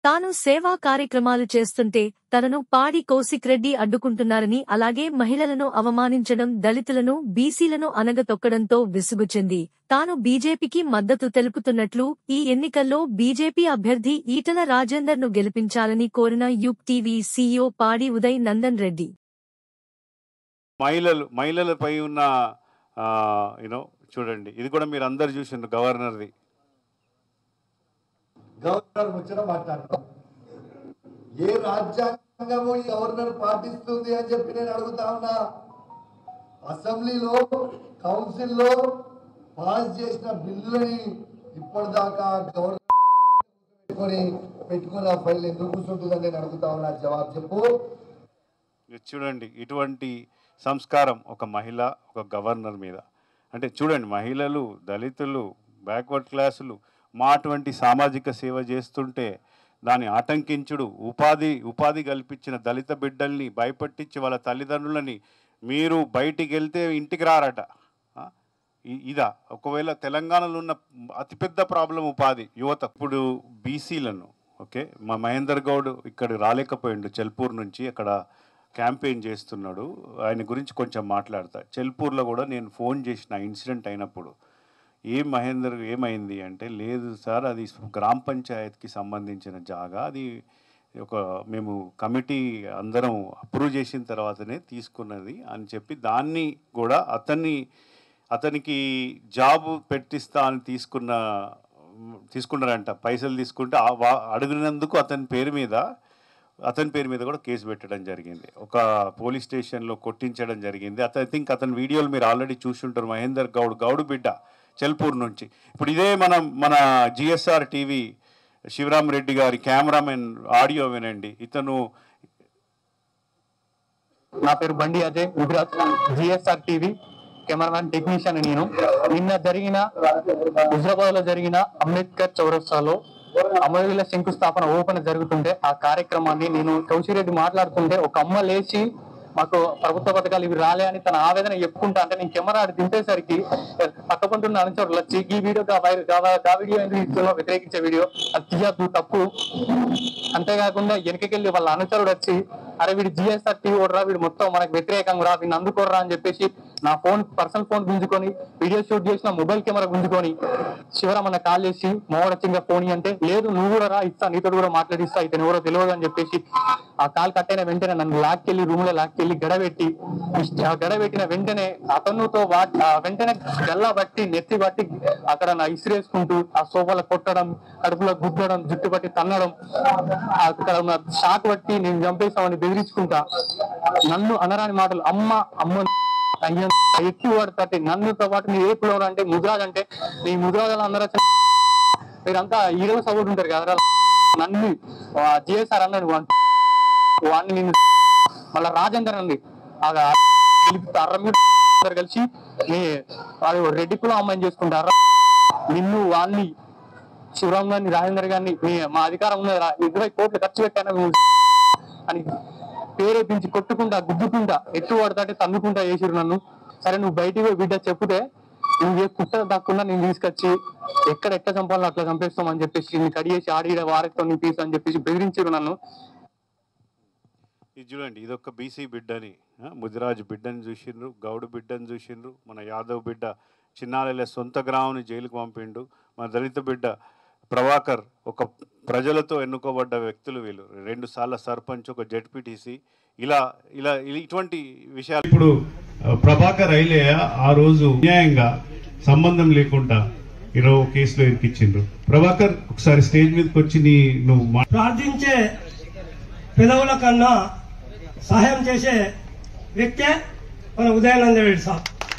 తాను సేవా కార్యక్రమాలు చేస్తుంటే తనను పాడి కౌశిక్ రెడ్డి అడ్డుకుంటున్నారని అలాగే మహిళలను అవమానించడం దళితులను బీసీలను అనగతొక్కడంతో విసుగు చెంది తాను బీజేపీకి మద్దతు తెలుపుతున్నట్లు ఈ ఎన్నికల్లో బీజేపీ అభ్యర్థి ఈటల రాజేందర్ ను గెలిపించాలని కోరిన యుప్ టీవీ సీఈఓ పాడి ఉదయ్ నందన్ రెడ్డి మహిళలు మహిళలపై ఉన్న యూనో చూడండి ఇది కూడా మీరు అందరు చూసిండ్రు గవర్నర్ది గవర్నర్ ముచ్చట మాట్లాడతాం ఏ రాజ్యాంగము ఈ గవర్నర్ పాటిస్తుంది అని చెప్పి నేను అడుగుతా ఉన్నా అసెంబ్లీలో కౌన్సిల్లో పాస్ చేసిన బిల్లులని ఇప్పటిదాకా గవర్నర్ పెట్టుకొని పెట్టుకుని ఆ ఫైల్ ఎందుకు కూర్చుంటుందని నేను అడుగుతా ఉన్నా జవాబు చెప్పు ఇది చూడండి ఇటువంటి సంస్కారం ఒక మహిళ ఒక గవర్నర్ మీద అంటే చూడండి మహిళలు దళితులు బ్యాక్వర్డ్ క్లాసులు మా అటువంటి సామాజిక సేవ చేస్తుంటే దాన్ని ఆటంకించుడు ఉపాధి ఉపాధి కల్పించిన దళిత బిడ్డల్ని భయపట్టించి వాళ్ళ తల్లిదండ్రులని మీరు బయటికి వెళ్తే ఇంటికి రారట ఆ? ఇ- ఇదా ఒకవేళ తెలంగాణలో ఉన్న అతిపెద్ద ప్రాబ్లం ఉపాధి యువత ఇప్పుడు బీసీలను ఓకే మా మహేందర్ గౌడ్ ఇక్కడ రాలేకపోయిండు చెల్పూర్ నుంచి అక్కడ క్యాంపెయిన్ చేస్తున్నాడు ఆయన గురించి కొంచెం మాట్లాడతా చెల్పూర్లో కూడా నేను ఫోన్ చేసిన ఇన్సిడెంట్ అయినప్పుడు ఏం మహేందర్ ఏమైంది అంటే లేదు సార్ అది గ్రామ పంచాయత్కి సంబంధించిన జాగా అది ఒక మేము కమిటీ అందరం అప్రూవ్ చేసిన తర్వాతనే తీసుకున్నది అని చెప్పి దాన్ని కూడా అతన్ని అతనికి జాబ్ పెట్టిస్తా అని తీసుకున్న తీసుకున్నారంట పైసలు తీసుకుంటే ఆ వా- అడిగినందుకు అతని పేరు మీద అతని పేరు మీద కూడా కేసు పెట్టడం జరిగింది ఒక పోలీస్ స్టేషన్లో కొట్టించడం జరిగింది అతను థింక్ అతని వీడియోలు మీరు ఆల్రెడీ చూసుంటారు మహేందర్ గౌడ్ గౌడ్ బిడ్డ చెల్పూర్ నుంచి ఇప్పుడు ఇదే మనం మన జిఎస్ఆర్ టీవీ శివరామ్ రెడ్డి గారి కెమెరామెన్ ఆడియో వినండి ఇతను నా పేరు Bandi Ajay Gujarat GSR TV cameraman technician నేను నిన్న జరిగిన హుజరాబాద్ లో జరిగిన అంబేద్కర్ చౌరస్తాలో అమరవీల శంకుస్థాపన ఓపెన్ జరుగుతుంటే ఆ కార్యక్రమాన్ని నేను కౌశిరెడ్డి మాట్లాడుతుంటే ఒక అమ్మ లేచి మాకు ప్రభుత్వ పథకాలు ఇవి రాలే అని తన ఆవేదన చెప్పుకుంటా అంటే నేను కెమెరా ఆడి దింపేసరికి పక్కపంటున్న అనుచరులు వచ్చి ఈ వీడియో గా వైర్- గా గా వీడియో ఎందుకు ఇస్తున్నావు వ్యతిరేకించే వీడియో అది తీయద్దు తప్పు అంతేకాకుండా వెనకకెళ్ళి వాళ్ళ అనుచరుడు వచ్చి అరే వీడు జిఎస్ఆర్ టీవీ ఓడరా వీడు మొత్తం మనకు వ్యతిరేకంగా రా వీడిని అందుకోర్రా అని చెప్పేసి నా ఫోన్ పర్సనల్ ఫోన్ గుంజుకొని వీడియో షూట్ చేసిన మొబైల్ కెమెరా గుంజుకొని శివరామన్న కాల్ చేసి మోడ చింగ ఫోన్ అంటే లేదు నువ్వు కూడా రా ఇస్తా నీతో కూడా మాట్లాడిస్తా ఇతను ఎవరో తెలియదు అని చెప్పేసి ఆ కాల్ కట్ అయిన వెంటనే నన్ను లాక్కెళ్ళి రూమ్ లో లాక్కెళ్ళి గడబెట్టి ఆ గడబెట్టిన వెంటనే అతనుతో వా- ఆ వెంటనే గల్లా బట్టి నెత్తి బట్టి అక్కడ నా ఇసిరేసుకుంటూ ఆ సోఫాలో కొట్టడం కడుపులో గుద్దడం జుట్టు పట్టి తన్నడం అక్కడ ఉన్న షాక్ బట్టి నేను చంపేస్తామని బెదిరించుకుంటా నన్ను అనరాని మాటలు అమ్మ అమ్మ అయ్య ఎక్కువ పడతాయి నన్నుతో పాటు నీ ఏ కులం అంటే ముద్రాజ్ అంటే నీ ముద్రాజులు అందరూ వచ్చి మీరంతా హీరో సపోర్ట్ ఉంటారు కదా నన్ను జిఎస్ఆర్ అన్నాడు వాడిని వాడిని నేను మళ్ళా రాజేందర్ అండి అర్రమ్యూడు కలిసి నీ వాడు రెడ్డి కులం అమ్మాయిని చేసుకుంటారు నిన్ను వాడిని శివరామ్ గారిని రాజేందర్ గారిని మీ మా అధికారం ఉన్నది రా ఇరవై కోట్లు ఖర్చు పెట్టాను నువ్వు అని పేరేపించి కొట్టుకుంటా గుద్దుకుంటా ఎట్టు పడతాంటే తన్నుకుంటా చేసిరు నన్ను సరే నువ్వు బయటికి పోయి బిడ్డ చెప్పుతే నువ్వు ఏ కుట్ట దాక్కుండా నేను తీసుకొచ్చి ఎక్కడ ఎట్లా చంపాలో అట్లా చంపేస్తాం అని చెప్పేసి నేను కడిగేసి ఆడిడ వారితో నీ తీసు అని చెప్పేసి బెదిరించారు నన్ను ఇది చూడండి ఇదొక బీసీ బిడ్డని ఆ, ముదిరాజు బిడ్డని చూసిండ్రు గౌడు బిడ్డని చూసిండ్రు మన యాదవ్ బిడ్డ చిన్నాలెల సొంత గ్రామాన్ని జైలుకు పంపిండు మన దళిత బిడ్డ ప్రభాకర్ ఒక ప్రజలతో ఎన్నుకోబడ్డ వ్యక్తులు వీళ్ళు రెండు సార్ల సర్పంచ్ ఒక జడ్పీటీసీ ఇలా ఇలా ఇలా ఇటువంటి విషయాలు ఇప్పుడు ఆ, ప్రభాకర్ ఐలయ్య ఆ రోజు న్యాయంగా సంబంధం లేకుండా ఈరోజు కేసులో ఇరికిచ్చిండ్రు ప్రభాకర్ ఒకసారి స్టేజ్ మీదకి వచ్చి నీ నువ్వు మా- ప్రార్థించే పెదవుల కన్నా సహాయం చేసే వ్యక్తే మన ఉదయానంద రెడ్డి సార్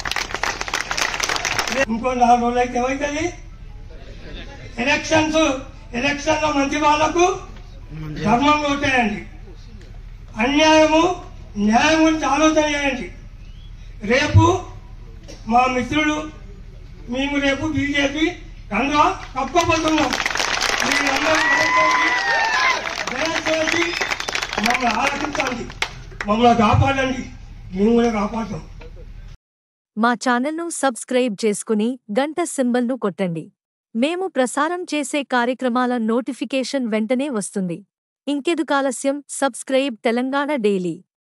ఇంకో నాలుగు రోజులు అయితే ఏమవుతుంది ఎలక్షన్స్ ఎలక్షన్ లో మంచి వాళ్ళకు ధర్మం కొట్టేయండి అన్యాయము న్యాయం గురించి ఆలోచన చేయండి రేపు మా మిత్రులు మేము రేపు బీజేపీ కండువా కప్పబోతున్నాం మీరందరూ దయచేసి దయచేసి మమ్మల్ని ఆలోచించండి మమ్మల్ని కాపాడండి మేము కూడా కాపాడతాం మా ఛానల్ను సబ్స్క్రైబ్ చేసుకుని గంట సింబల్ను కొట్టండి మేము ప్రసారం చేసే కార్యక్రమాల నోటిఫికేషన్ వెంటనే వస్తుంది ఇంకెదుకాలస్యం సబ్స్క్రైబ్ తెలంగాణ డైలీ